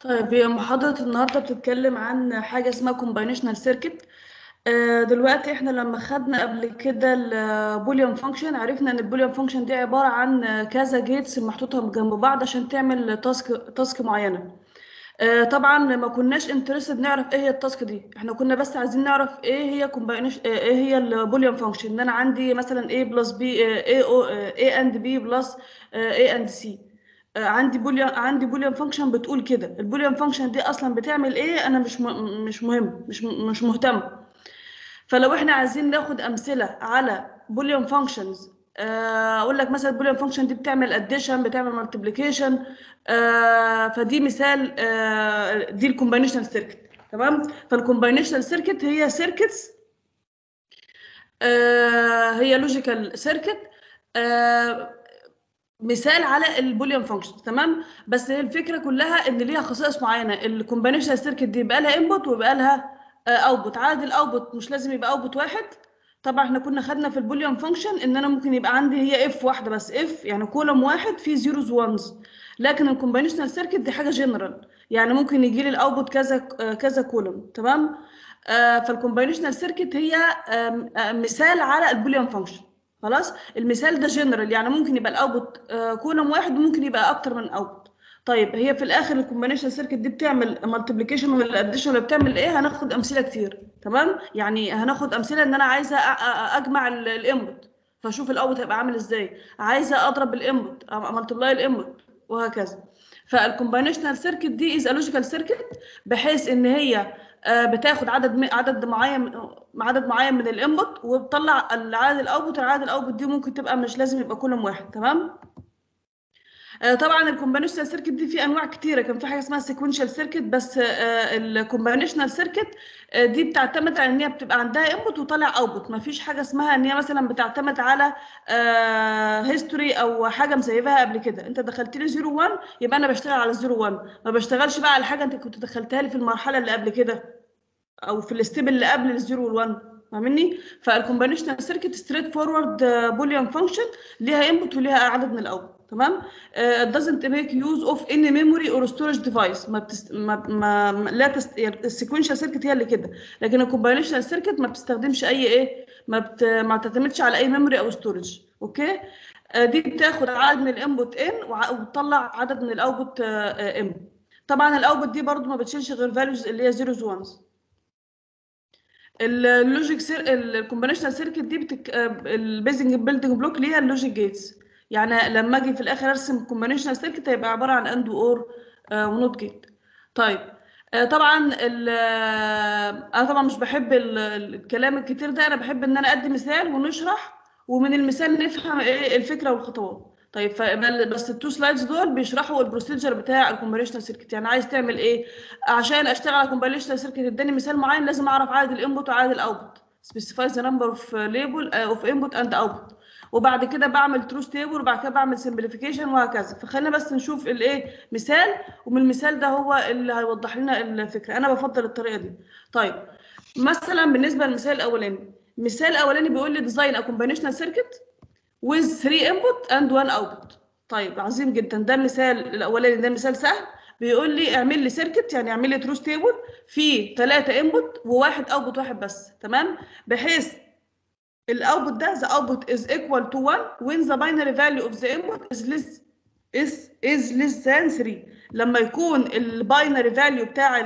طيب هي محاضرة النهاردة بتتكلم عن حاجة اسمها combinational circuit آه، دلوقتي احنا لما خدنا قبل كده البوليان فانكشن عرفنا ان البوليان فانكشن دي عبارة عن كذا جيتس محطوطة جنب بعض عشان تعمل تاسك تاسك معينة آه، طبعا ما كناش انترستد نعرف ايه هي التاسك دي احنا كنا بس عايزين نعرف ايه هي combination آه، ايه هي البوليان فانكشن ان انا عندي مثلا a بلس b a o a and b بلس a and c آه، عندي بوليان عندي بوليان فانكشن بتقول كده البوليان فانكشن دي اصلا بتعمل ايه انا مش م... مش مهم مش م... مش مهتم فلو احنا عايزين ناخد امثله على بوليان فانكشنز اقول لك مثلا البوليان فانكشن دي بتعمل اديشن بتعمل مالتيبليكيشن فدي مثال آه، دي الكومباينيشنال سيركت تمام فالكومباينيشنال سيركت هي سيركتس هي لوجيكال سيركت مثال على البوليان فانكشن تمام بس هي الفكره كلها ان ليها خصائص معينه الكومبانيشنال سيركت دي يبقى لها انبوت ويبقى لها اوتبوت عدد الاوتبوت مش لازم يبقى اوتبوت واحد طبعا احنا كنا خدنا في البوليان فانكشن ان انا ممكن يبقى عندي هي اف واحده بس اف يعني كولوم واحد فيه زيروز وانز لكن الكومبانيشنال سيركت دي حاجه جنرال يعني ممكن يجي لي الاوتبوت كذا كذا كولوم تمام آه فالكومبانيشنال سيركت هي آه آه مثال على البوليان فانكشن خلاص المثال ده جنرال يعني ممكن يبقى الاوتبوت كولوم واحد وممكن يبقى اكتر من اوتبوت طيب هي في الاخر الكومبانيشن سيركت دي بتعمل مالتيبليكيشن ولا اديشن ولا بتعمل ايه هناخد امثله كتير تمام يعني هناخد امثله ان انا عايزه اجمع الانبوت فاشوف الاوتبوت هيبقى عامل ازاي عايزه اضرب الانبوت مالتيبلاي الانبوت وهكذا فالكومبانيشنال سيركت دي از لوجيكال سيركت بحيث ان هي بتاخد عدد عدد معين عدد معين من الانبوت وبتطلع العدد الاوتبوت العدد الاوتبوت دي ممكن تبقى مش لازم يبقى كولوم واحد تمام طبعا الكومبانيشنال سيركت دي في انواع كتيره كان في حاجه اسمها سيكونشال سيركت بس الكومبانيشنال سيركت دي بتعتمد على ان هي بتبقى عندها انبوت وطالع اوتبوت ما فيش حاجه اسمها ان هي مثلا بتعتمد على هيستوري او حاجه مسيبها قبل كده انت دخلت لي 0 1 يبقى انا بشتغل على 0 1 ما بشتغلش بقى على حاجه انت كنت دخلتها لي في المرحله اللي قبل كده او في الستيب اللي قبل ال 0 وال 1 فاهمني فالكومبانيشنال سيركت ستريت فورورد بوليان فانكشن ليها انبوت وليها عدد من الاوتبوت تمام uh, doesn't make use of any memory or storage device ما, بتست... ما... ما... لا تست... يعني السيكونشال سيركت هي اللي كده لكن الكومباينيشنال سيركت ما بتستخدمش اي ايه ما بت... ما بتعتمدش على اي ميموري او ستورج اوكي uh, دي بتاخد عدد من الانبوت ان وبتطلع عدد من الاوتبوت ام uh, طبعا الاوتبوت دي برضو ما بتشيلش غير فاليوز اللي هي زيروز وانز اللوجيك سير الكومبانيشنال سيركت دي بتك... البيزنج بيلدنج بلوك ليها اللوجيك جيتس يعني لما اجي في الاخر ارسم كومبانيشنال سيركت هيبقى عباره عن اند اور ونوت جيت طيب طبعا انا طبعا مش بحب الكلام الكتير ده انا بحب ان انا ادي مثال ونشرح ومن المثال نفهم ايه الفكره والخطوات طيب بس التو سلايدز دول بيشرحوا البروسيجر بتاع الكومبانيشنال سيركت يعني عايز تعمل ايه عشان اشتغل على كومبانيشنال سيركت اداني مثال معين لازم اعرف عدد الانبوت وعدد الاوتبوت specify the number of label of input and output وبعد كده بعمل تروث تيبل وبعد كده بعمل سمبليفيكيشن وهكذا فخلينا بس نشوف الايه مثال ومن المثال ده هو اللي هيوضح لنا الفكره انا بفضل الطريقه دي طيب مثلا بالنسبه للمثال الاولاني المثال الاولاني بيقول لي ديزاين ا كومبانيشنال سيركت with 3 input and 1 output طيب عظيم جدا ده المثال الاولاني ده مثال سهل بيقول لي اعمل لي سيركت يعني اعمل لي تروث تيبل فيه 3 انبوت وواحد اوتبوت واحد بس تمام بحيث الاوتبوت ده the output is equal to 1 when the binary value of the input is less is is less than 3 لما يكون الباينري فاليو بتاع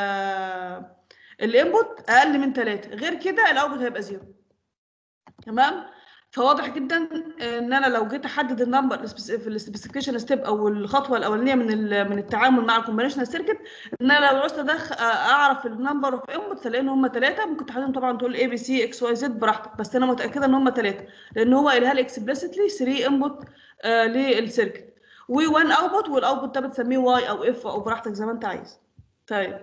الانبوت اقل من 3 غير كده الاوتبوت هيبقى زيرو تمام فواضح جدا ان انا لو جيت احدد النمبر في السبيسيفيكيشن ستيب او الخطوه الاولانيه من من التعامل مع الكومبانيشنال سيركت ان انا لو عاوزت ادخل اعرف النمبر اوف انبوت الاقي ان هم ثلاثه ممكن تحددهم طبعا تقول اي بي سي اكس واي زد براحتك بس انا متاكده ان هم ثلاثه لان هو قالها لي اكسبلسيتلي 3 انبوت للسيركت و1 اوتبوت والاوتبوت ده بتسميه واي او اف او براحتك زي ما انت عايز طيب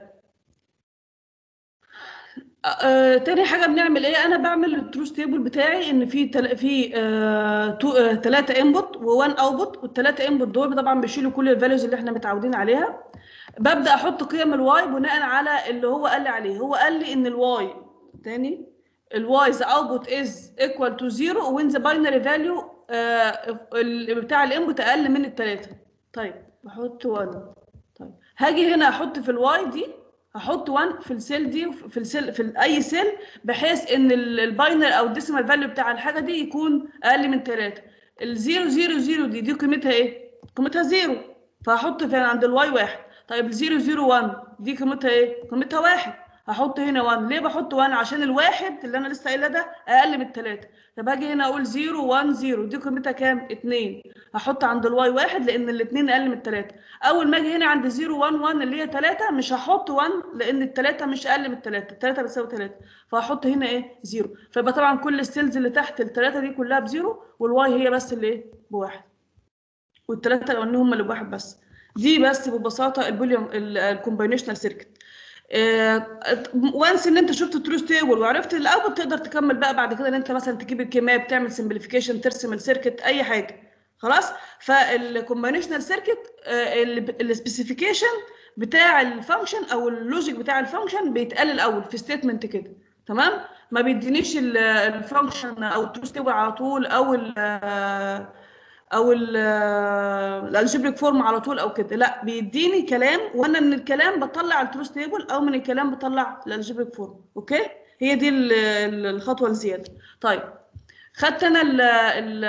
آه، تاني حاجه بنعمل ايه انا بعمل التروث تيبل بتاعي ان في تل... في ثلاثه آه انبوت و1 اوتبوت والثلاثه انبوت دول طبعا بيشيلوا كل الفاليوز اللي احنا متعودين عليها ببدا احط قيم الواي بناء على اللي هو قال لي عليه هو قال لي ان الواي تاني الواي the output is equal to zero when the binary value آه بتاع الانبوت اقل من الثلاثه طيب بحط 1 طيب هاجي هنا احط في الواي دي هحط 1 في السيل دي في السيل في اي سيل بحيث ان الباينر او الديسيمال فاليو بتاع الحاجه دي يكون اقل من 3 الزيرو زيرو زيرو دي دي قيمتها ايه؟ قيمتها زيرو فهحط فين عند الواي واحد طيب الزيرو زيرو 1 دي قيمتها ايه؟ قيمتها واحد هحط هنا 1 ليه بحط 1 عشان الواحد اللي انا لسه قايله ده اقل من الثلاثه طب هاجي هنا اقول 0 1 0 دي قيمتها كام 2 هحط عند الواي واحد لان الاثنين اقل من الثلاثه اول ما اجي هنا عند 0 1 1 اللي هي 3 مش هحط 1 لان الثلاثه مش اقل من الثلاثه الثلاثه بتساوي 3 فهحط هنا ايه 0 فيبقى طبعا كل السيلز اللي تحت الثلاثه دي كلها بزيرو والواي هي بس اللي ايه بواحد والثلاثه الاولانيين هم اللي بواحد بس دي بس ببساطه البوليوم الكومباينيشنال سيركت وانس ان انت شفت التروث تيبل وعرفت الاوت تقدر تكمل بقى بعد كده ان انت مثلا تجيب الكيمياء بتعمل سمبليفيكيشن ترسم السيركت اي حاجه خلاص فالكومباينيشنال سيركت السبيسيفيكيشن بتاع الفانكشن او اللوجيك بتاع الفانكشن بيتقال الاول في ستيتمنت كده تمام ما بيدينيش الفانكشن او التروث تيبل على طول او ال او الالجبريك فورم على طول او كده لا بيديني كلام وانا من الكلام بطلع التروث تيبل او من الكلام بطلع الالجبريك فورم اوكي هي دي الخطوه الزياده طيب خدت انا ال ال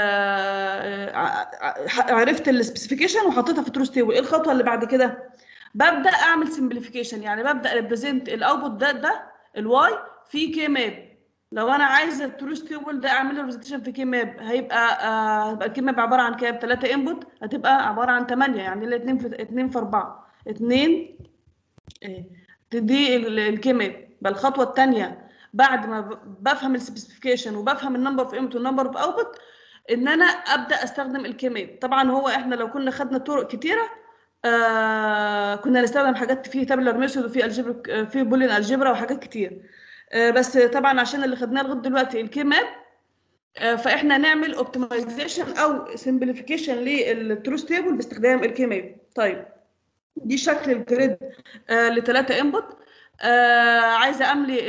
عرفت السبيسيفيكيشن وحطيتها في التروث تيبل ايه الخطوه اللي بعد كده ببدا اعمل سمبليفيكيشن يعني ببدا ريبريزنت الاوتبوت ده ده الواي في كي ماب لو انا عايزه التروث تيبل ده اعمل له ريبريزنتيشن في كي ماب هيبقى آه هيبقى الكي ماب عباره عن كام 3 انبوت هتبقى عباره عن 8 يعني ال 2 في 2 في 4 2 دي الكي ماب يبقى الخطوه الثانيه بعد ما بفهم السبيسيفيكيشن وبفهم النمبر اوف انبوت والنمبر اوف اوتبوت ان انا ابدا استخدم الكي ماب طبعا هو احنا لو كنا خدنا طرق كتيره آه كنا نستخدم حاجات فيه تابلر ميثود وفي الجبر في بولين الجبرا وحاجات كتير بس طبعا عشان اللي خدناه لغايه دلوقتي الكي ماب فاحنا نعمل اوبتمايزيشن او سمبليفيكيشن للتروث تيبل باستخدام الكي ماب طيب دي شكل الجريد لثلاثه انبوت عايزه املي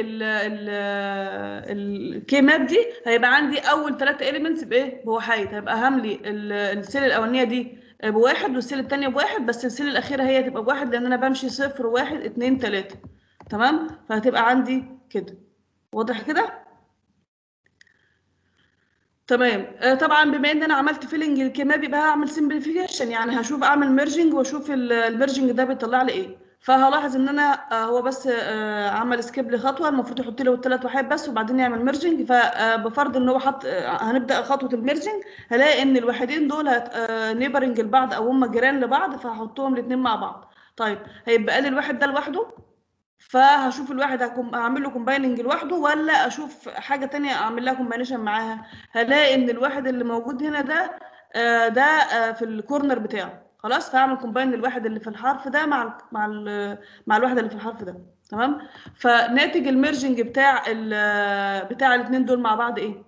الكي ماب دي هيبقى عندي اول ثلاثه اليمنتس بايه بوحايد هيبقى هملي السيل الاولانيه دي بواحد والسيل الثانيه بواحد بس السيل الاخيره هي تبقى بواحد لان انا بمشي صفر واحد اتنين تلاته تمام فهتبقى عندي كده واضح كده تمام آه طبعا بما ان انا عملت فيلنج للكيماب يبقى هعمل سمبليفيكيشن يعني هشوف اعمل ميرجنج واشوف الميرجنج ده بيطلع لي ايه فهلاحظ ان انا آه هو بس آه عمل سكيب لخطوه المفروض يحط لي الثلاث وحيد بس وبعدين يعمل ميرجنج فبفرض ان هو حط هنبدا خطوه الميرجنج هلاقي ان الوحيدين دول نيبرنج لبعض او هم جيران لبعض فهحطهم الاثنين مع بعض طيب هيبقى لي الواحد ده لوحده فهشوف الواحد هعمل له كومبايننج لوحده ولا اشوف حاجه تانية اعمل لها كومباينيشن معاها هلاقي ان الواحد اللي موجود هنا ده آه ده آه في الكورنر بتاعه خلاص فاعمل كومباين الواحد اللي في الحرف ده مع ال مع ال مع الواحد اللي في الحرف ده تمام فناتج الميرجنج بتاع ال بتاع الاثنين دول مع بعض ايه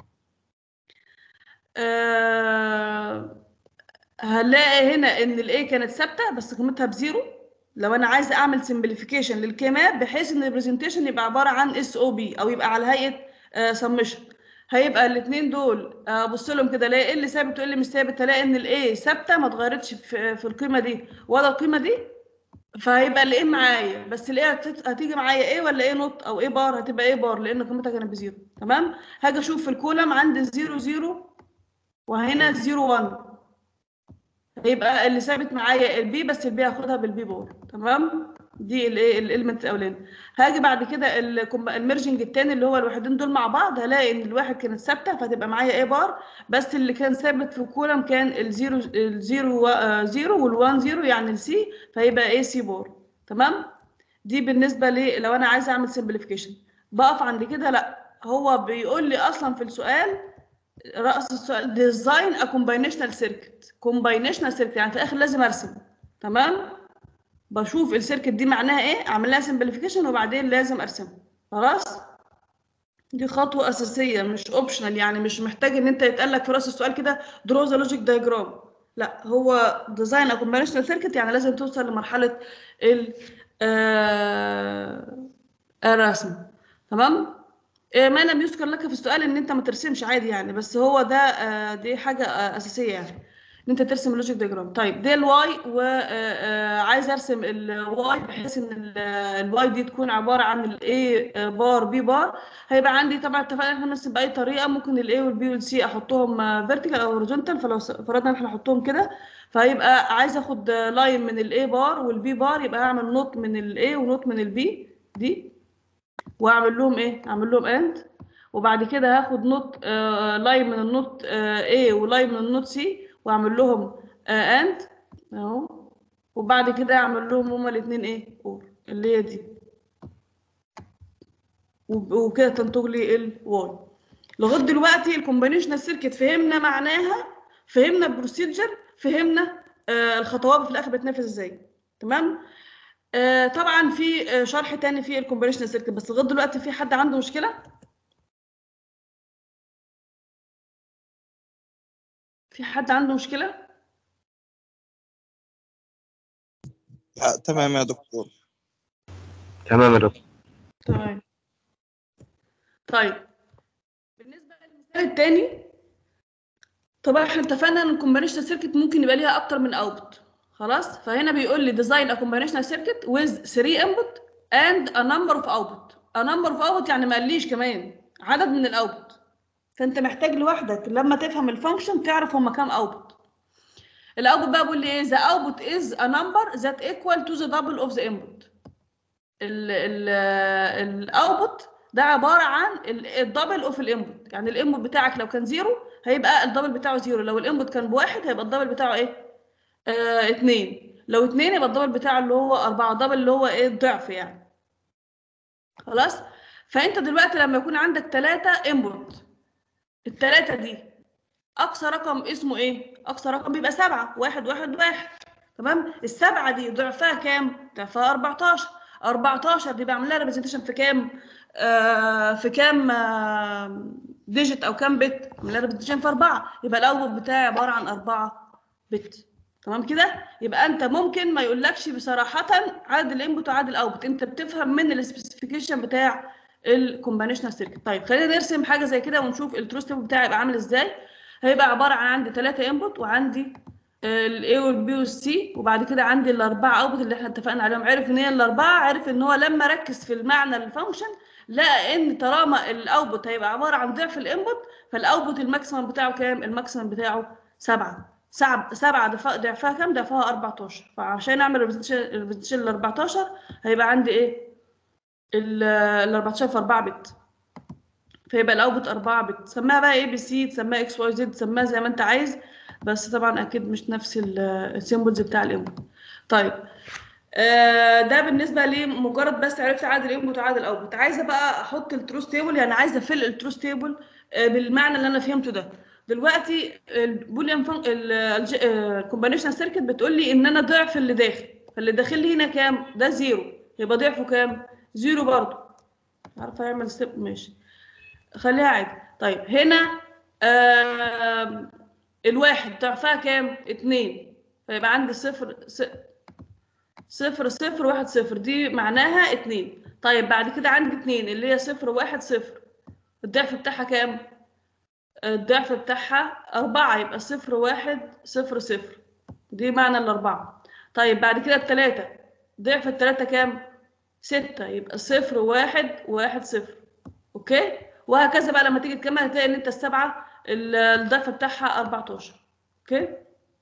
آه هنلاقي هنا ان الاي كانت ثابته بس قيمتها بزيرو لو انا عايزه اعمل سمبليفيكيشن للكيماب بحيث ان البرزنتيشن يبقى عباره عن اس او بي او يبقى على هيئه سمشن هيبقى الاثنين دول ابص لهم كده الاقي ايه اللي ثابت وايه اللي مش ثابت الاقي ان الاي ثابته ما اتغيرتش في, في القيمه دي ولا القيمه دي فهيبقى الايه معايا بس الايه هتيجي معايا ايه ولا ايه نوت او ايه بار هتبقى ايه بار لان قيمتها كانت بزيرو تمام هاجي اشوف في الكولم عندي 0 0 وهنا 0 1 هيبقى اللي ثابت معايا البي بس البي هاخدها بالبي بار تمام دي الايه الاليمنت الاولاني هاجي بعد كده الميرجنج الثاني اللي هو الوحيدين دول مع بعض هلاقي ان الواحد كانت ثابته فهتبقى معايا ايه بار بس اللي كان ثابت في الكولم كان الزيرو الزيرو زيرو والوان زيرو يعني السي فهيبقى ايه سي بار تمام دي بالنسبه لي لو انا عايزه اعمل سمبليفيكيشن بقف عند كده لا هو بيقول لي اصلا في السؤال راس السؤال ديزاين ا كومباينيشنال سيركت كومباينيشنال سيركت يعني في الاخر لازم ارسم تمام بشوف السيركت دي معناها ايه اعمل لها سمبليفيكيشن وبعدين لازم ارسمها خلاص دي خطوه اساسيه مش اوبشنال يعني مش محتاج ان انت يتقال لك في راس السؤال كده درو ذا لوجيك دايجرام لا هو ديزاين ا كومباينيشنال سيركت يعني لازم توصل لمرحله ال الرسم تمام ما لم يذكر لك في السؤال ان انت ما ترسمش عادي يعني بس هو ده دي حاجه اساسيه يعني ان انت ترسم اللوجيك ديجرام طيب دي الواي وعايز ارسم الواي بحيث ان الواي دي تكون عباره عن الاي بار بي بار هيبقى عندي طبعا اتفقنا ان احنا نرسم باي طريقه ممكن الاي والبي والسي احطهم فيرتيكال او هوريزونتال فلو فرضنا ان احنا نحطهم كده فهيبقى عايز اخد لاين من الاي بار والبي بار يبقى هعمل نوت من الاي ونوت من البي دي واعمل لهم ايه اعمل لهم اند وبعد كده هاخد نوت آه لاين من النوت آه A ولاين من النوت C واعمل لهم آه اند اهو وبعد كده اعمل لهم هما الاثنين ايه اور اللي هي دي وكده تنتج لي الواي لغايه دلوقتي الكومبينيشنال سيركت فهمنا معناها فهمنا البروسيجر فهمنا آه الخطوات في الاخر بتنفذ ازاي تمام آه طبعا في آه شرح تاني في الكومبينيشنال سيركت بس لغايه دلوقتي في حد عنده مشكله في حد عنده مشكلة؟ لا تمام يا دكتور تمام يا دكتور تمام طيب بالنسبة للمثال التاني طبعا احنا اتفقنا ان الكومبينيشنال سيركت ممكن يبقى ليها اكتر من اوتبوت خلاص فهنا بيقول لي ديزاين ا كومبينيشنال سيركت with 3 انبوت and a number of output a number of output يعني ما قاليش كمان عدد من الاوتبوت فانت محتاج لوحدك لما تفهم الفانكشن تعرف هما كام اوتبوت الاوتبوت بقى بيقول لي ايه the output is a number that equal to the double of the input ال ال الاوتبوت ده عباره عن الدبل اوف الانبوت يعني الانبوت بتاعك لو كان زيرو هيبقى الدبل بتاعه زيرو لو الانبوت كان بواحد هيبقى الدبل بتاعه ايه آه اتنين لو اتنين يبقى الدبل بتاعه اللي هو أربعة دبل اللي هو ايه الضعف يعني خلاص فانت دلوقتي لما يكون عندك ثلاثة انبوت التلاتة دي أقصى رقم اسمه إيه؟ أقصى رقم بيبقى سبعة واحد واحد واحد تمام؟ السبعة دي ضعفها كام؟ ضعفها 14 14 دي بعمل لها ريبريزنتيشن في كام؟ آه في كام آه ديجيت أو كام بت؟ بعمل لها ريبريزنتيشن في أربعة يبقى الأوتبوت بتاعي عبارة عن أربعة بت تمام كده؟ يبقى أنت ممكن ما يقولكش بصراحة عدد الإنبوت وعدد الأوتبوت أنت بتفهم من السبيسيفيكيشن بتاع الكومبينيشنال سيركت طيب خلينا نرسم حاجه زي كده ونشوف التروس تيبل بتاعي هيبقى عامل ازاي هيبقى عباره عن عندي ثلاثه انبوت وعندي الاي والبي والسي وبعد كده عندي الاربعه اوتبوت اللي احنا اتفقنا عليهم عرف ان هي الاربعه عرف ان هو لما ركز في المعنى الفانكشن لقى ان طالما الاوتبوت هيبقى عباره عن ضعف الانبوت فالاوتبوت الماكسيمم بتاعه كام الماكسيمم بتاعه 7 سبعة سبعة ضعفها كام؟ ضعفها 14 فعشان اعمل ريبريزنتيشن ل 14 هيبقى عندي ايه؟ ال 14 في 4 بت فيبقى الاوتبوت 4 بت تسميها بقى اي بي سي تسميها اكس واي زد تسميها زي ما انت عايز بس طبعا اكيد مش نفس السيمبلز بتاع الانبوت طيب آه ده بالنسبه لي مجرد بس عرفت عدد الانبوت وعدد الاوتبوت عايزه بقى احط التروس تيبل يعني عايزه افل التروس تيبل آه بالمعنى اللي انا فهمته ده دلوقتي البوليان فان الكومبينيشن سيركت بتقول لي ان انا ضعف اللي داخل فاللي داخل لي هنا كام ده زيرو يبقى ضعفه كام زيرو برضه عارفه اعمل ستيب ماشي خليها عادي طيب هنا آه الواحد ضعفها كام اتنين فيبقى عندي صفر صفر صفر واحد صفر دي معناها اتنين طيب بعد كده عندي اتنين اللي هي صفر واحد صفر الضعف بتاعها كام الضعف بتاعها أربعة يبقى صفر واحد صفر صفر دي معنى الأربعة طيب بعد كده التلاتة ضعف التلاتة كام ستة يبقى صفر واحد واحد صفر أوكي وهكذا بقى لما تيجي تكمل هتلاقي إن أنت السبعة الضعف بتاعها 14 أوكي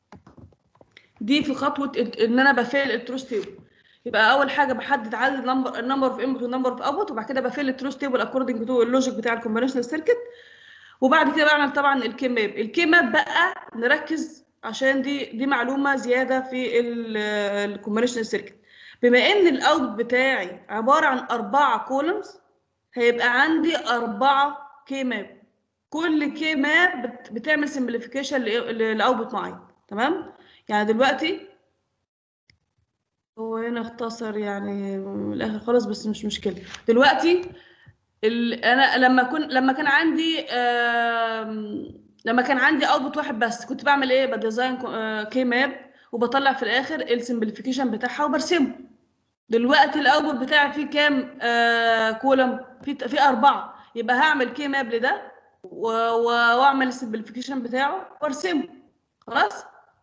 دي في خطوة إن أنا بفعل التروس تيبل يبقى أول حاجة بحدد عدد النمبر النمبر اوف انبوت والنمبر اوف اوتبوت وبعد كده بفعل التروس تيبل اكوردنج تو اللوجيك بتاع الكونفنشنال سيركت وبعد كده بعمل طبعا الكي ماب الكي ماب بقى نركز عشان دي دي معلومة زيادة في الكونفنشنال سيركت بما ان الاوت بتاعي عباره عن اربعه كولمز هيبقى عندي اربعه كي ماب كل كي ماب بتعمل سمبليفيكيشن لاوتبوت معين تمام يعني دلوقتي هو هنا اختصر يعني من الاخر خالص بس مش مشكله دلوقتي انا لما كن لما كان عندي لما كان عندي اوتبوت واحد بس كنت بعمل ايه بديزاين كي ماب وبطلع في الاخر السمبليفيكيشن بتاعها وبرسمه دلوقتي الاوتبوت بتاعي فيه كام آه كولم في في اربعه يبقى هعمل كي ماب لده واعمل السمبليفيكيشن بتاعه وارسمه خلاص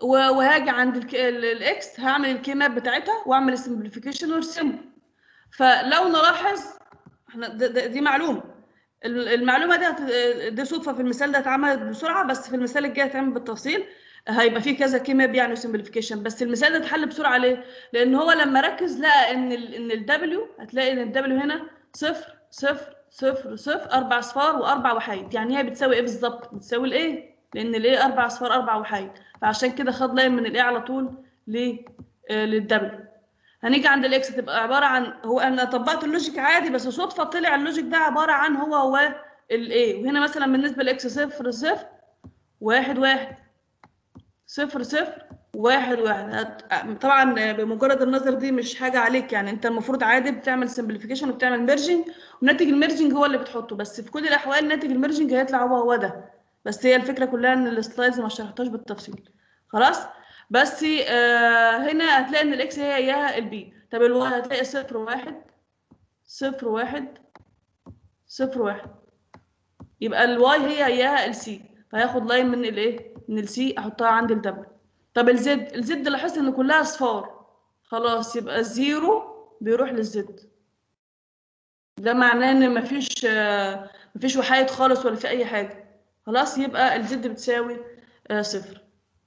و- وهاجي عند الك- ال- الاكس هعمل الكي ماب بتاعتها واعمل السمبليفيكيشن وارسمه فلو نلاحظ احنا د- د- دي معلومه ال- المعلومه دي هت- دي صدفه في المثال ده اتعملت بسرعه بس في المثال الجاي هتعمل بالتفصيل هيبقى فيه كذا كي ماب يعني سمبليفيكيشن بس المثال ده اتحل بسرعه ليه؟ لان هو لما ركز لقى ان ال ان الدبليو هتلاقي ان الدبليو هنا صفر صفر صفر صفر اربع اصفار واربع وحيد يعني هي بتساوي ايه بالظبط؟ بتساوي الايه؟ لان الايه اربع اصفار اربع وحيد فعشان كده خد لاين من الايه على طول ل آه، للدبليو هنيجي عند الاكس تبقى عباره عن هو انا طبقت اللوجيك عادي بس صدفه طلع اللوجيك ده عباره عن هو هو الايه وهنا مثلا بالنسبه لاكس صفر صفر واحد واحد صفر صفر واحد واحد هت- طبعا بمجرد النظر دي مش حاجه عليك يعني انت المفروض عادي بتعمل سمبليفيكيشن وبتعمل ميرجنج وناتج الميرجنج هو اللي بتحطه بس في كل الاحوال ناتج الميرجنج هيطلع هو هو ده بس هي الفكره كلها ان السلايدز ما شرحتهاش بالتفصيل خلاص بس آه هنا هتلاقي ان الاكس هي اياها البي طب الواي هتلاقي صفر واحد صفر واحد صفر واحد يبقى الواي هي اياها السي فهاخد لاين من الايه من السي احطها عند الدبل طب الزد الزد لاحظت ان كلها اصفار خلاص يبقى الزيرو بيروح للزد ده معناه ان مفيش آه، مفيش وحايد خالص ولا في اي حاجه خلاص يبقى الزد بتساوي آه، صفر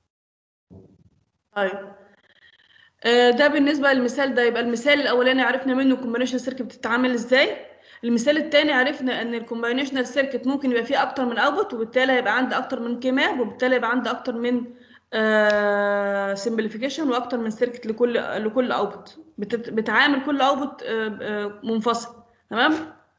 طيب آه، ده بالنسبه للمثال ده يبقى المثال الاولاني عرفنا منه الكومبينيشن سيركت بتتعامل ازاي المثال الثاني عرفنا ان الكومباينيشنال سيركت ممكن يبقى فيه اكتر من اوتبوت وبالتالي هيبقى عندي اكتر من كيماب وبالتالي يبقى عندي اكتر من سمبليفيكيشن واكتر من سيركت لكل لكل اوتبوت بتعامل كل اوتبوت منفصل تمام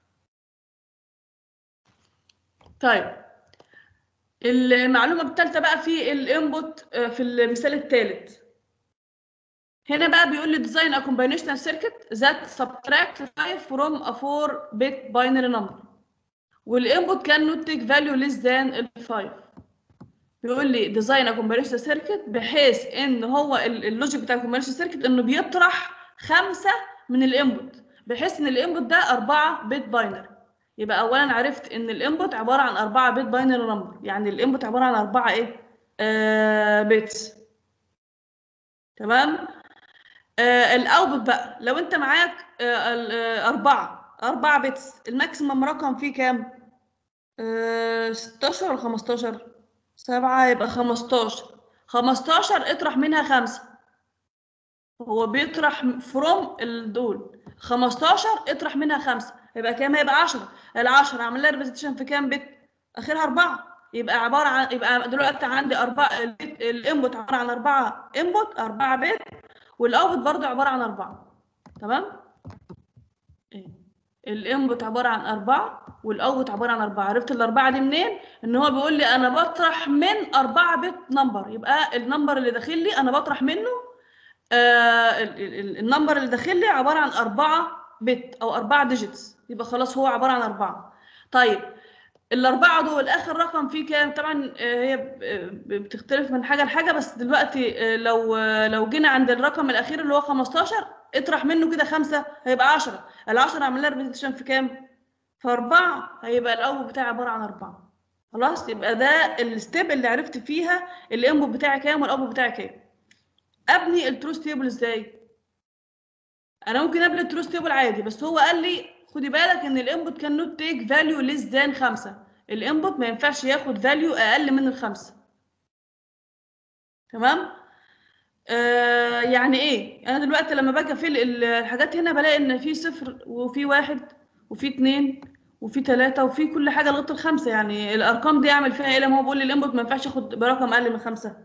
طيب المعلومه الثالثه بقى في الانبوت في المثال الثالث هنا بقى بيقول لي design a combinational circuit that subtract 5 from a 4 bit binary number والinput cannot take value less than ال 5 بيقول لي design a combinational circuit بحيث ان هو ال- اللوجيك بتاع الcombinational circuit انه بيطرح خمسة من الانبوت بحيث ان الانبوت ده 4 بت باينري يبقى اولا عرفت ان الانبوت عباره عن 4 بت باينري نمبر يعني الانبوت عباره عن 4 ايه آه بيتس تمام آه الاوتبوت بقى لو انت معاك آه ال- آه أربعة أربعة بيتس الماكسيمم رقم فيه كام؟ آه 16 ولا 15 سبعة يبقى 15 15 اطرح منها خمسة هو بيطرح فروم دول 15 اطرح منها خمسة يبقى كام هيبقى 10 ال 10 اعمل لها ريبريزنتيشن في كام بت اخرها 4 يبقى عباره عن يبقى دلوقتي عندي أربعة البت- الانبوت عباره عن 4 انبوت 4 بت والاوتبوت برضه عباره عن 4 تمام إيه. الانبوت عباره عن 4 والاوتبوت عباره عن 4 عرفت الاربعه دي منين ان هو بيقول لي انا بطرح من 4 بت نمبر يبقى النمبر اللي داخل لي انا بطرح منه آه ال- ال- ال- النمبر اللي داخل لي عباره عن 4 بت او 4 ديجيتس يبقى خلاص هو عباره عن 4 طيب الأربعة دول آخر رقم فيه كام؟ طبعا آه، هي ب- ب- بتختلف من حاجة لحاجة بس دلوقتي آه، لو آه، لو جينا عند الرقم الأخير اللي هو 15 اطرح منه كده خمسة هيبقى 10 ال 10 عامل لها ريبريزنتيشن في كام؟ في 4 هيبقى الأول بتاعي عبارة عن 4 خلاص يبقى ده الستيب اللي عرفت فيها الانبوت بتاعي كام والاوتبوت بتاعي كام ابني التروث تيبل ازاي انا ممكن ابني التروث تيبل عادي بس هو قال لي خدي بالك ان الانبوت كان نوت تيك فاليو ليس ذان 5 الانبوت ما ينفعش ياخد فاليو اقل من الخمسه تمام آه يعني ايه انا دلوقتي لما باجي افيل ال- الحاجات هنا بلاقي ان في صفر وفي واحد وفي اتنين وفي تلاتة وفي كل حاجة لغاية الخمسة يعني الأرقام دي أعمل فيها إيه لما هو بيقول لي الإنبوت ما ينفعش ياخد برقم أقل من خمسة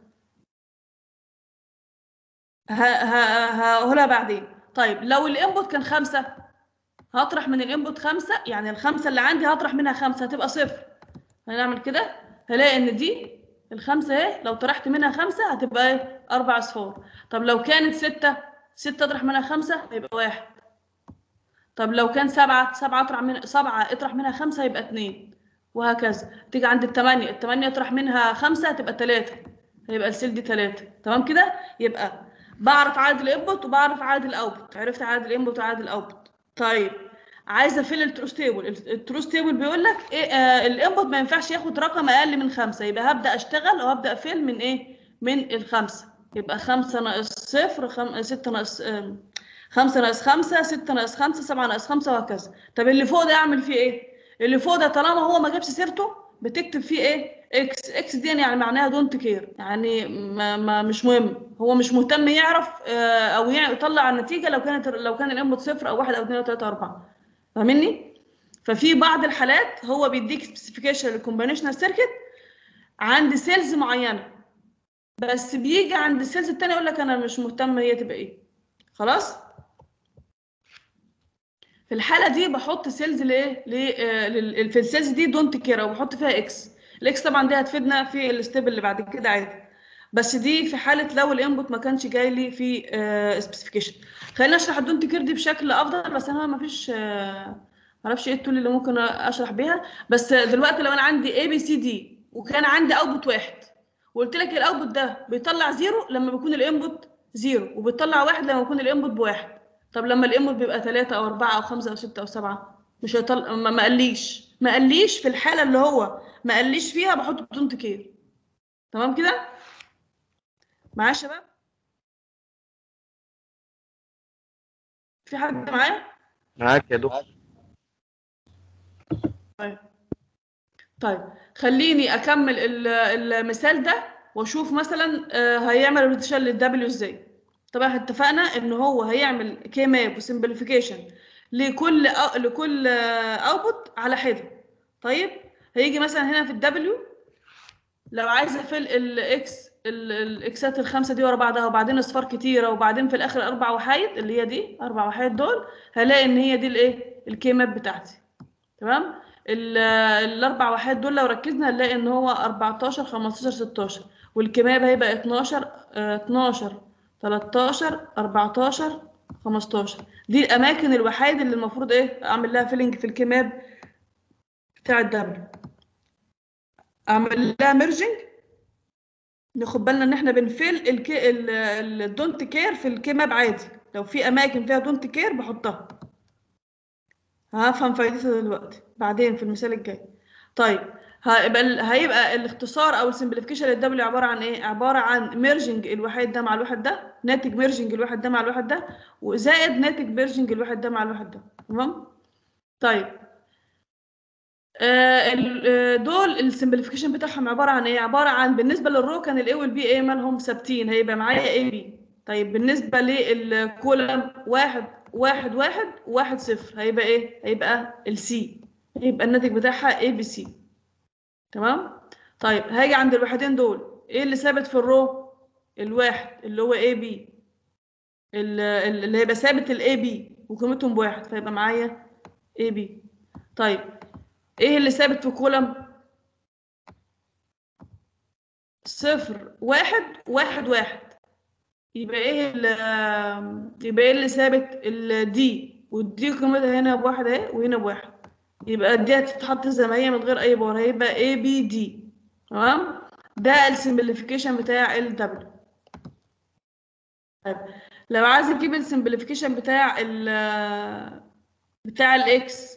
ه- ه- هقولها بعدين طيب لو الإنبوت كان خمسة هطرح من الإنبوت خمسة يعني الخمسة اللي عندي هطرح منها خمسة هتبقى صفر هنعمل كده هلاقي إن دي الخمسة اهي لو طرحت منها خمسة هتبقى ايه أربع أصفار طب لو كانت ستة ستة اطرح منها خمسة هيبقى واحد طب لو كان سبعة سبعة اطرح من سبعة اطرح منها خمسة يبقى اتنين وهكذا تيجي عند التمانية التمانية اطرح منها خمسة هتبقى تلاتة هيبقى السيل دي تلاتة تمام كده يبقى بعرف عدد الانبوت وبعرف عدد الاوتبوت عرفت عدد الانبوت وعدد الاوتبوت طيب عايزه افيل التروث تيبل التروث تيبل بيقول لك ايه آه الانبوت ما ينفعش ياخد رقم اقل من خمسة يبقى هبدا اشتغل او هبدا افيل من ايه من الخمسة يبقى خمسة ناقص صفر خم... ستة ناقص آم، خمسة ناقص خمسة ستة ناقص خمسة سبعة ناقص خمسة وهكذا طب اللي فوق ده أعمل فيه إيه؟ اللي فوق ده طالما هو ما جابش سيرته بتكتب فيه إيه؟ إكس إكس دي يعني معناها دونت كير يعني ما... ما مش مهم هو مش مهتم يعرف آه، أو يع- يطلع النتيجة لو كانت لو كان الانبوت صفر أو واحد أو اثنين أو ثلاثة أو أربعة فاهمني؟ ففي بعض الحالات هو بيديك سبيسيفيكيشن للكومبينيشنال سيركت عند سيلز معينه بس بيجي عند السيلز التاني يقول لك انا مش مهتم هي تبقى ايه خلاص في الحاله دي بحط سيلز لايه ل- آه، لل- في السيلز دي دونت كير او بحط فيها اكس الاكس طبعا دي هتفيدنا في الستيب اللي بعد كده عادي بس دي في حاله لو الانبوت ما كانش جاي لي في سبيسيفيكيشن خلينا نشرح الدونت كير دي بشكل افضل بس انا ما فيش معرفش ايه التول اللي ممكن اشرح بيها بس دلوقتي لو انا عندي اي بي سي دي وكان عندي اوتبوت واحد وقلت لك الاوتبوت ده بيطلع زيرو لما بيكون الانبوت زيرو وبيطلع واحد لما يكون الانبوت بواحد طب لما الانبوت بيبقى ثلاثة او أربعة او خمسة او ستة او سبعة مش هيطلع ما ما قاليش ما قاليش في الحالة اللي هو ما قاليش فيها بحط دونت كير تمام كده معايا يا شباب في حد معايا معاك يا دكتور طيب خليني اكمل ال- المثال ده واشوف مثلا آه، هيعمل روتيشن للدبليو ازاي طبعا احنا اتفقنا ان هو هيعمل كي ماب وسمبليفيكيشن لكل أو لكل اوتبوت على حده طيب هيجي مثلا هنا في الدبليو لو عايز افل الاكس الاكسات الخمسه دي ورا بعضها وبعدين اصفار كتيره وبعدين في الاخر اربع وحايد اللي هي دي اربع وحايد دول هلاقي ان هي دي الايه الكي ماب بتاعتي تمام ال- الاربع وحيد دول لو ركزنا هنلاقي ان هو 14 15 16 والكماب هيبقى 12 آه، 12 13 14 15 دي الاماكن الوحيد اللي المفروض ايه اعمل لها فيلنج في الكماب بتاع الدبل اعمل لها ميرجنج ناخد بالنا ان احنا بنفل الكي الدونت كير في الكماب عادي لو في اماكن فيها دونت كير بحطها هفهم فايدتها دلوقتي بعدين في المثال الجاي طيب هيبقى ال- هيبقى الاختصار او السمبليفيكيشن للدبليو عباره عن ايه عباره عن ميرجنج الواحد ده مع الواحد ده ناتج ميرجنج الواحد ده مع الواحد ده وزائد ناتج ميرجنج الواحد ده مع الواحد ده تمام طيب آه ال- آه، دول السمبليفيكيشن بتاعهم عباره عن ايه عباره عن بالنسبه للرو كان الاي والبي ايه مالهم ثابتين هيبقى معايا اي بي طيب بالنسبه للكولم واحد واحد واحد واحد صفر هيبقى ايه هيبقى السي هيبقى الناتج بتاعها اي بي سي تمام طيب هاجي عند الوحدين دول ايه اللي ثابت في الرو الواحد اللي هو اي بي اللي هيبقى ثابت الاي بي وقيمتهم بواحد فيبقى معايا اي بي طيب ايه اللي ثابت في كولم صفر واحد واحد واحد يبقى ايه اللي يبقى ايه اللي ثابت الدي والدي قيمتها هنا بواحد اهي وهنا بواحد يبقى دي هتتحط زي ما هي من غير اي باور هيبقى اي بي دي تمام ده السمبليفيكيشن بتاع الدبليو طيب لو عايز اجيب السمبليفيكيشن بتاع ال بتاع الاكس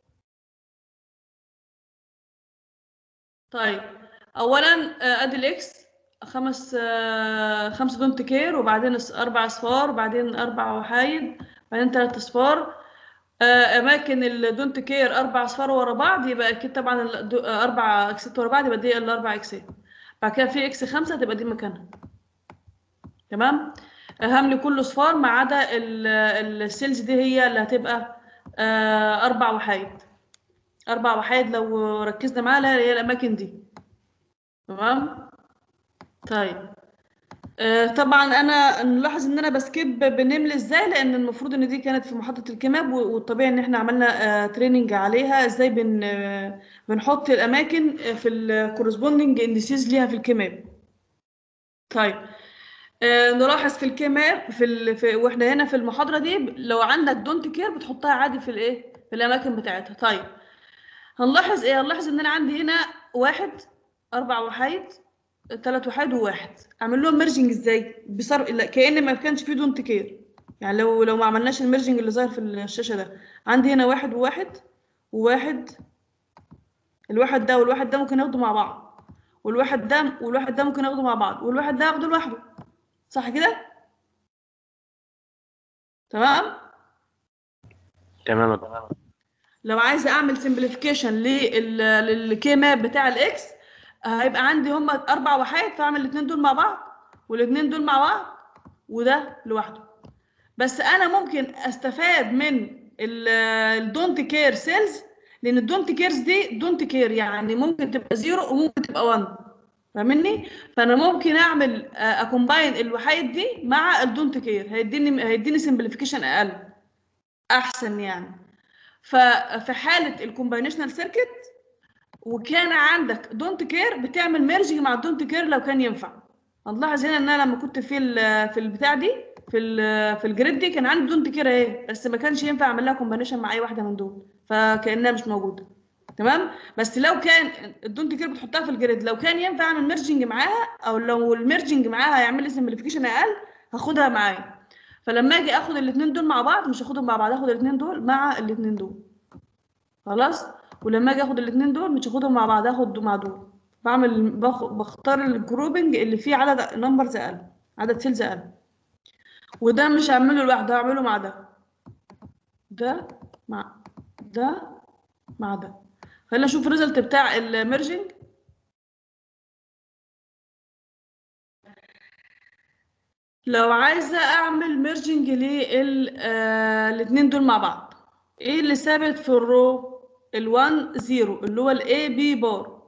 طيب اولا آه، ادي الاكس خمس آه، خمسة دونت كير وبعدين أس- اربع اصفار وبعدين اربع وحايد بعدين ثلاث اصفار آه، اماكن الدونت كير اربع اصفار ورا بعض يبقى اكيد طبعا ال- دو- آه، اربع اكسات ورا بعض يبقى دي الاربع اكسات بعد كده في اكس خمسة تبقى دي مكانها تمام هملي كل اصفار ما عدا ال- السيلز دي هي اللي هتبقى آه، اربع وحايد اربع وحايد لو ركزنا معاها هي الاماكن دي تمام طيب آه، طبعا انا نلاحظ ان انا بسكيب بنمل ازاي لان المفروض ان دي كانت في محطه الكماب و- والطبيعي ان احنا عملنا تريننج عليها ازاي بن آه، بنحط الاماكن آه، في الكورسبوندنج اندسيز ليها في الكماب طيب آه، نلاحظ في الكماب في, ال... في واحنا هنا في المحاضره دي ب- لو عندك دونت كير بتحطها عادي في الايه في الاماكن بتاعتها طيب هنلاحظ ايه هنلاحظ ان انا عندي هنا واحد اربع وحايد ثلاث وحيد وواحد اعمل لهم ميرجنج ازاي بصر لا كأن ما كانش فيه دونت كير يعني لو لو ما عملناش الميرجنج اللي ظاهر في الشاشه ده عندي هنا واحد وواحد وواحد الواحد ده والواحد ده ممكن ياخدوا مع بعض والواحد ده والواحد ده ممكن اخده مع بعض والواحد ده اخده لوحده صح كده تمام تمام يا دكتور لو عايزه اعمل سمبليفيكيشن للكي ماب بتاع الاكس هيبقى عندي هما اربع وحيد فاعمل الاثنين دول مع بعض والاثنين دول مع بعض وده لوحده بس انا ممكن استفاد من الدونت كير سيلز لان الدونت كيرز دي دونت كير يعني ممكن تبقى زيرو وممكن تبقى 1 فاهمني فانا ممكن اعمل اكومباين الوحيد دي مع الدونت كير هيديني هيديني سمبليفيكيشن اقل احسن يعني ففي حاله الكومباينيشنال سيركت وكان عندك دونت كير بتعمل ميرجنج مع الدونت كير لو كان ينفع هنلاحظ هنا ان انا لما كنت في ال في البتاع دي في ال في الجريد دي كان عندي دونت كير اهي بس ما كانش ينفع اعمل لها كومباينيشن مع اي واحده من دول فكانها مش موجوده تمام بس لو كان الدونت كير بتحطها في الجريد لو كان ينفع اعمل ميرجنج معاها او لو الميرجنج معاها هيعمل لي سمبليفيكيشن اقل هاخدها معايا فلما اجي اخد الاثنين دول مع بعض مش هاخدهم مع بعض هاخد الاثنين دول مع الاثنين دول خلاص ولما اجي اخد الاثنين دول مش هاخدهم مع بعض هاخد مع دول بعمل بخ... بختار الجروبنج اللي فيه عدد نمبرز اقل عدد سيلز اقل وده مش هعمله لوحده هعمله مع ده ده مع ده مع ده خلينا نشوف الريزلت بتاع الميرجنج لو عايزه اعمل ميرجنج للاثنين دول مع بعض ايه اللي ثابت في الرو ال1 0 اللي هو الاي بي بار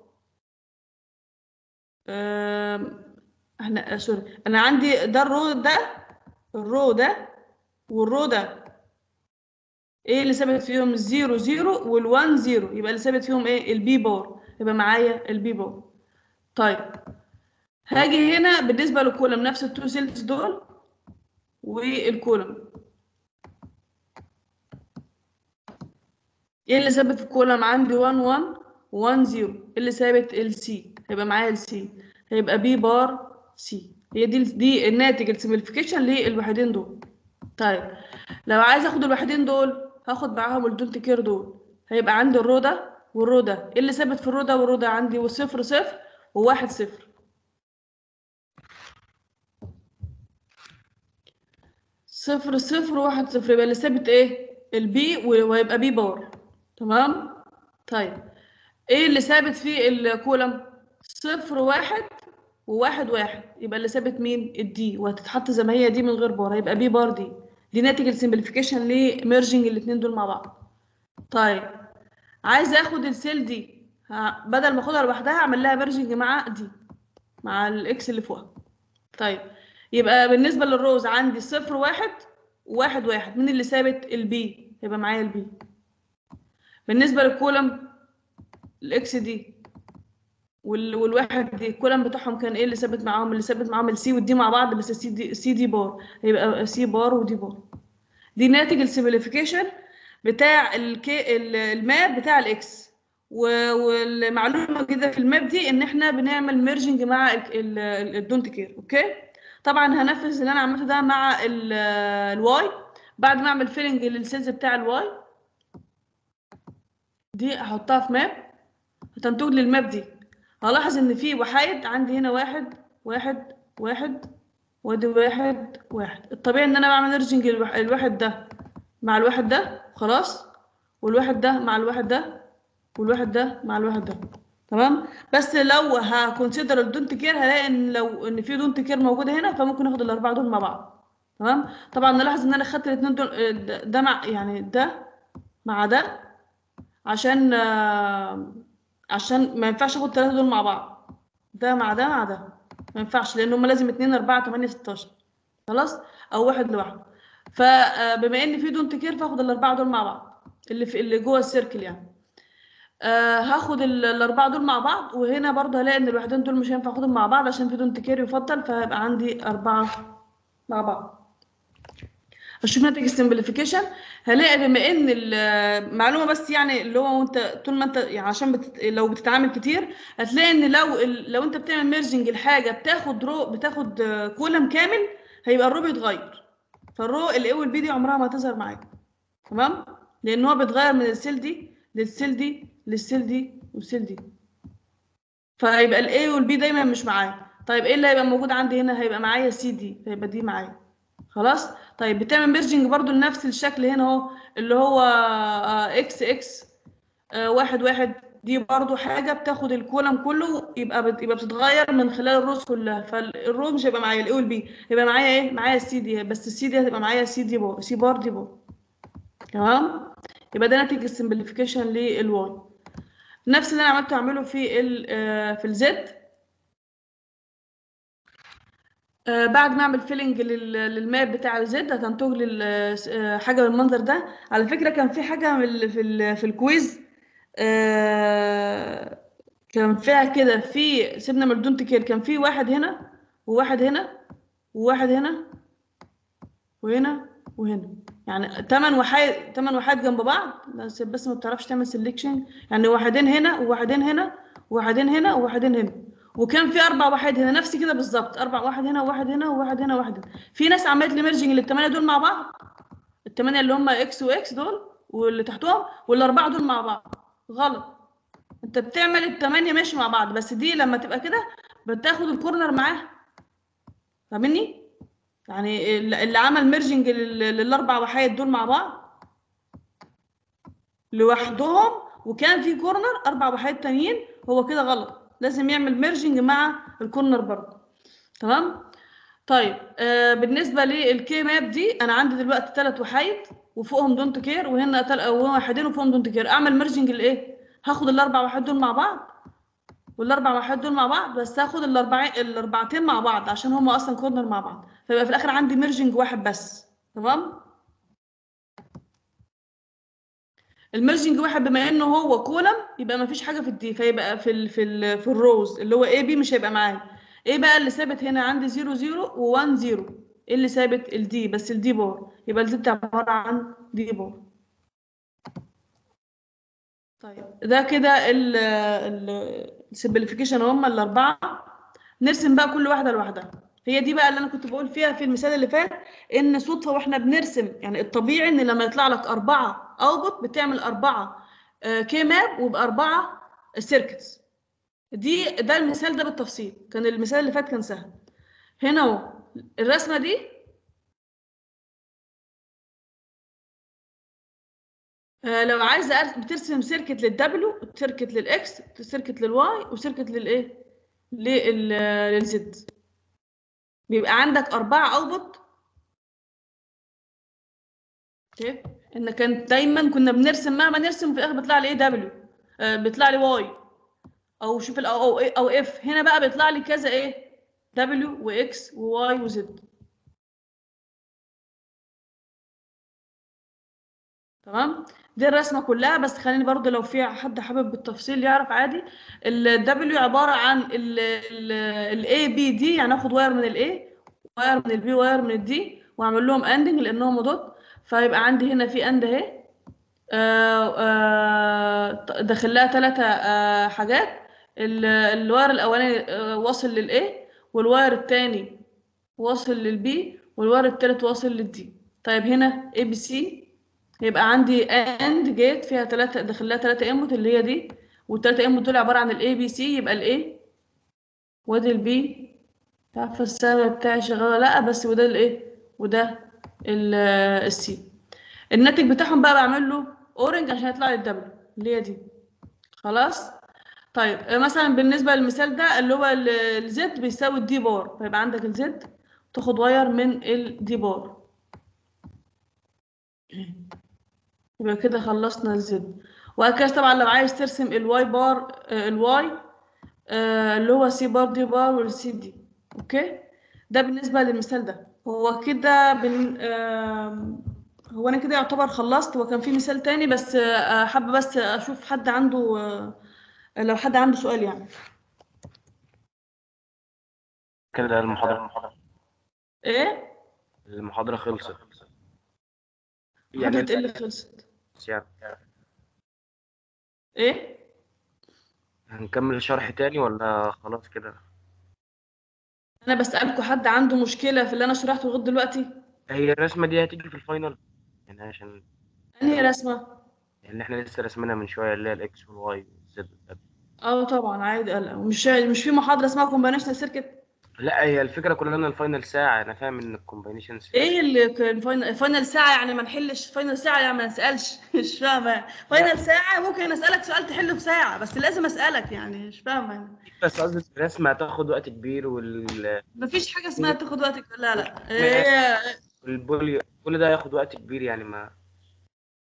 احنا سوري انا عندي ده الرو ده الرو ده والرو ده ايه اللي ثابت فيهم الزيرو زيرو والوان زيرو يبقى اللي ثابت فيهم ايه البي بار يبقى معايا البي بار طيب هاجي هنا بالنسبه للكولم نفس التو سيلز دول والكولم ايه اللي ثابت في الكولم عندي 1 1 1 0 اللي ثابت السي هيبقى معايا السي هيبقى بي بار سي هي دي دي الناتج السمبليفيكيشن للوحدين دول طيب لو عايز اخد الوحدين دول هاخد معاهم الدونت كير دول هيبقى عندي الرو ده والرو ده ايه اللي ثابت في الرو ده والرو ده عندي صفر صفر وواحد صفر صفر صفر واحد صفر يبقى اللي ثابت ايه البي ويبقى بي بار تمام طيب ايه اللي ثابت في الكولم صفر واحد وواحد واحد يبقى اللي ثابت مين الدي وهتتحط زي ما هي دي من غير بار هيبقى بي بار دي دي ناتج السمبليفيكيشن لميرجنج الاثنين دول مع بعض طيب عايزه اخد السيل دي ه- بدل ما اخدها لوحدها اعمل لها ميرجنج مع دي مع الاكس اللي فوقها طيب يبقى بالنسبه للروز عندي صفر واحد وواحد واحد مين اللي ثابت البي يبقى معايا البي بالنسبه للكولم الاكس دي وال... والواحد دي الكولم بتاعهم كان ايه اللي ثابت معاهم اللي ثابت معاهم السي والدي مع بعض بس السي دي سي دي بار هيبقى سي بار ودي بار دي ناتج السيمبليفيكيشن بتاع الكي ال- الماب بتاع الاكس و- والمعلومه كده في الماب دي ان احنا بنعمل ميرجنج مع الدونت كير اوكي طبعا هنفذ اللي انا عملته ده مع ال- الواي بعد ما اعمل فيلنج للسيلز بتاع الواي دي احطها في ماب هتنتج لي الماب دي هلاحظ ان في وحايد عندي هنا واحد واحد واحد وادي واحد واحد الطبيعي ان انا بعمل ميرجنج الواحد ده مع الواحد ده خلاص والواحد ده مع الواحد ده والواحد ده مع الواحد ده تمام بس لو هكونسيدر الدونت كير هلاقي ان لو ان في دونت كير موجوده هنا فممكن اخد الاربعه دول مع بعض تمام طبعا نلاحظ ان انا خدت الاثنين دول آه، ده- ده مع يعني ده مع ده عشان آه، عشان ما ينفعش اخد الثلاثه دول مع بعض ده مع ده مع ده ما ينفعش لان هم لازم 2 4 8 16 خلاص او واحد لوحده فبما ان في دونت كير فاخد الاربعه دول مع بعض اللي في اللي جوه السيركل يعني آه هاخد ال- الاربعه دول مع بعض وهنا برضه هلاقي ان الوحدين دول مش هينفع اخدهم مع بعض عشان في دونت كير يفضل فهيبقى عندي اربعه مع بعض اشوف ناتج السمبليفيكيشن هلاقي بما ان المعلومه بس يعني اللي هو وانت طول ما انت يعني عشان بتت... لو بتتعامل كتير هتلاقي ان لو ال... لو انت بتعمل ميرجنج الحاجه بتاخد رو بتاخد آه، كولم كامل هيبقى الرو بيتغير فالرو الاي والبي دي عمرها ما هتظهر معاك تمام لان هو بيتغير من السيل دي للسيل دي للسيل دي والسيل دي فيبقى الاي والبي دايما مش معايا طيب ايه اللي هيبقى موجود عندي هنا هيبقى معايا سي دي فيبقى دي معايا خلاص طيب بتعمل ميرجنج برضو لنفس الشكل هنا اهو اللي هو آه، اكس اكس آه، واحد واحد دي برضو حاجة بتاخد الكولم كله يبقى بت- يبقى بتتغير من خلال الروز كلها فالرو مش هيبقى معايا الاي والبي يبقى معايا ايه معايا السي دي بس السي دي هتبقى معايا سي دي بار سي بار دي بار تمام يبقى ده ناتج السمبليفيكيشن للواي نفس اللي انا عملته اعمله في ال آه، في الزد آه، بعد ما اعمل فيلنج للماب بتاع الزد هتنتج لي ال- آه، حاجه بالمنظر ده على فكره كان في حاجه من ال- في ال- في الكويز آه، كان فيها كده في سيبنا من الدونت كير كان في واحد هنا وواحد هنا وواحد هنا وهنا وهنا يعني تمن وحيد تمن وحيد جنب بعض بس بس ما بتعرفش تعمل سيلكشن يعني واحدين هنا وواحدين هنا وواحدين هنا وواحدين هنا وكان في اربع واحد هنا نفس كده بالظبط اربع واحد هنا وواحد هنا وواحد هنا وواحد هنا في ناس عملت لي ميرجنج للثمانيه دول مع بعض الثمانيه اللي هم اكس واكس دول واللي تحتهم والاربعه دول مع بعض غلط انت بتعمل الثمانيه ماشي مع بعض بس دي لما تبقى كده بتاخد الكورنر معاها فاهمني يعني اللي اللي عمل ميرجنج للاربع وحيد دول مع بعض لوحدهم وكان في كورنر اربع وحيد تانيين هو كده غلط لازم يعمل ميرجنج مع الكورنر برضه تمام طيب آه بالنسبه للكي ماب دي انا عندي دلوقتي ثلاث وحيد وفوقهم دونت كير وهنا تل... واحدين وفوقهم دونت كير اعمل ميرجنج لايه هاخد الاربع وحيد دول مع بعض والاربع وحيد دول مع بعض بس هاخد الاربع الاربعتين مع بعض عشان هم اصلا كورنر مع بعض فيبقى في الاخر عندي ميرجنج واحد بس تمام الميرجنج واحد بما انه هو كولم يبقى ما فيش حاجه في الدي فيبقى في ال في ال في الروز اللي هو اي بي مش هيبقى معايا ايه بقى اللي ثابت هنا عندي 0 0 و1 0 ايه اللي ثابت الدي بس الدي بار يبقى الزد عباره عن دي بار طيب ده كده السمبليفيكيشن هم الاربعه نرسم بقى كل واحده لوحدها هي دي بقى اللي انا كنت بقول فيها في المثال اللي فات ان صدفه واحنا بنرسم يعني الطبيعي ان لما يطلع لك اربعه اوتبوت بتعمل اربعه كي ماب ويبقى اربعه سيركتس دي ده المثال ده بالتفصيل كان المثال اللي فات كان سهل هنا اهو الرسمه دي آه، لو عايزه أرس- بترسم سيركت للدبليو سيركت للاكس سيركت للواي وسيركت للايه لل- للزد بيبقى عندك أربعة أوتبوت كيف؟ إن كان دايما كنا بنرسم مهما نرسم في الآخر بيطلع لي إيه دبليو آه بيطلع لي واي أو شوف ال أو أو, أو إف هنا بقى بيطلع لي كذا إيه دبليو وإكس وواي وزد تمام دي الرسمة كلها بس خليني برضو لو في حد حابب بالتفصيل يعرف عادي ال W عبارة عن ال ال ال A B D يعني اخد واير من ال A واير من ال B واير من ال D واعمل لهم اندنج لانهم دوت فيبقى عندي هنا في اند اهي آه، آه، داخل لها ثلاثة حاجات ال- الواير الاولاني آه، واصل لل A والواير الثاني واصل لل B والواير الثالث واصل لل D طيب هنا A B C يبقى عندي اند جيت فيها ثلاثة داخل لها ثلاثة انبوت اللي هي دي والثلاثة انبوت دول عبارة عن الاي بي سي يبقى الاي وادي البي عارفة السهم بتاعي شغال ولا لا بس وده الايه وده السي الناتج بتاعهم بقى بعمل له اورنج عشان يطلع لي الدبليو اللي هي دي خلاص طيب آه، مثلا بالنسبة للمثال ده اللي هو الزد بيساوي الدي بار فيبقى عندك الزد تاخد واير من الدي بار يبقى كده خلصنا الزد وهكذا طبعا لو عايز ترسم الواي بار آه، الواي آه، اللي هو سي بار دي بار والسي دي اوكي ده بالنسبة للمثال ده هو كده بن... آم، هو انا كده يعتبر خلصت وكان في مثال تاني بس آه، حابة بس اشوف حد عنده آه، لو حد عنده سؤال يعني كده المحاضرة ايه المحاضرة خلصت حاجة ايه اللي خلصت يعني ايه هنكمل شرح تاني ولا خلاص كده انا بسألكوا حد عنده مشكلة في اللي انا شرحته لغاية دلوقتي هي الرسمة دي هتيجي في الفاينل يعني عشان انهي رسمة يعني احنا لسه رسمنا من شوية اللي هي الاكس والواي والزد والدبليو اه طبعا عادي قلق ومش مش في محاضره اسمها كومبانيشنال سيركت لا هي الفكره كلها ان الفاينل ساعه انا فاهم ان الكومبينيشن ايه اللي كان فاينل فاينل ساعه يعني ما نحلش فاينل ساعه يعني ما نسالش مش فاهمه فاينل ساعه ممكن اسالك سؤال تحله في ساعه بس لازم اسالك يعني مش فاهمه بس قصدي الرسم هتاخد وقت كبير وال مفيش حاجه اسمها تاخد وقت لا لا هي والبولي كل ده هياخد وقت كبير يعني ما